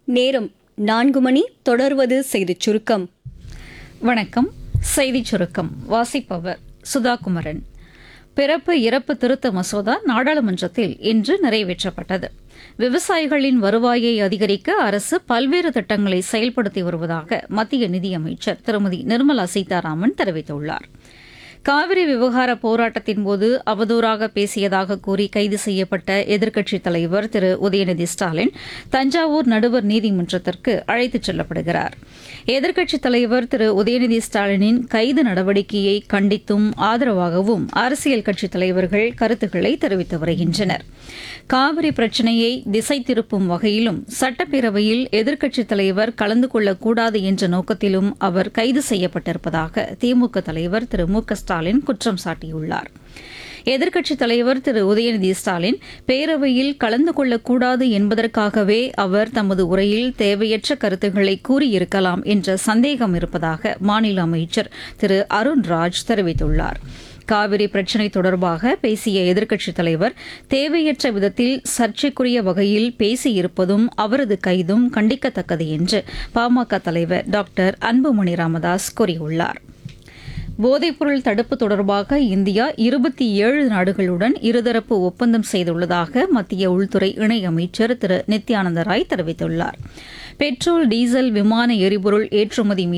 நேரம் நான்கு மணி தொடர்வது செய்திச் சுருக்கம் வணக்கம் செய்திச் சுருக்கம் வாசிப்பவர் சுதாகுமரன் பிறப்பு இறப்பு திருத்த மசோதா நாடாளுமன்றத்தில் இன்று நிறைவேற்றப்பட்டது விவசாயிகளின் வருவாயை அதிகரிக்க அரசு பல்வேறு திட்டங்களை செயல்படுத்தி வருவதாக மத்திய நிதியமைச்சர் திருமதி நிர்மலா சீதாராமன் தெரிவித்துள்ளார் காவிரி விவகார போராட்டத்தின் போது அவதூறாக பேசியதாக கூறி கைது செய்யப்பட்ட எதிர்க்கட்சித் தலைவர் திரு உதயநிதி ஸ்டாலின் தஞ்சாவூர் நடுவர் நீதிமன்றத்திற்கு அழைத்துச் செல்லப்படுகிறார் எதிர்க்கட்சித் தலைவர் திரு உதயநிதி ஸ்டாலினின் கைது நடவடிக்கையை கண்டித்தும் ஆதரவாகவும் அரசியல் கட்சித் தலைவர்கள் கருத்துக்களை தெரிவித்து வருகின்றனர் காவிரி பிரச்சினையை திசை திருப்பும் வகையிலும் சட்டப்பேரவையில் எதிர்க்கட்சித் தலைவர் கலந்து கொள்ளக்கூடாது என்ற நோக்கத்திலும் அவர் கைது செய்யப்பட்டிருப்பதாக திமுக தலைவர் திரு மு க ஸ்டாலின் குற்றம் சாட்டியுள்ளார் எதிர்க்கட்சித் தலைவர் திரு உதயநிதி ஸ்டாலின் பேரவையில் கலந்து கொள்ளக்கூடாது என்பதற்காகவே அவர் தமது உரையில் தேவையற்ற கருத்துக்களை கூறியிருக்கலாம் என்ற சந்தேகம் இருப்பதாக மாநில அமைச்சர் திரு அருண்ராஜ் தெரிவித்துள்ளார் காவிரி பிரச்சினை தொடர்பாக பேசிய எதிர்க்கட்சித் தலைவர் தேவையற்ற விதத்தில் சர்ச்சைக்குரிய வகையில் பேசியிருப்பதும் அவரது கைதும் கண்டிக்கத்தக்கது என்று பாமக தலைவர் டாக்டர் அன்புமணி ராமதாஸ் கூறியுள்ளார் போதைப்பொருள் தடுப்பு தொடர்பாக இந்தியா இருபத்தி ஏழு நாடுகளுடன் இருதரப்பு ஒப்பந்தம் செய்துள்ளதாக மத்திய உள்துறை இணையமைச்சர் திரு நித்யானந்த ராய் தெரிவித்துள்ளார் பெட்ரோல் டீசல் விமான எரிபொருள் ஏற்றுமதி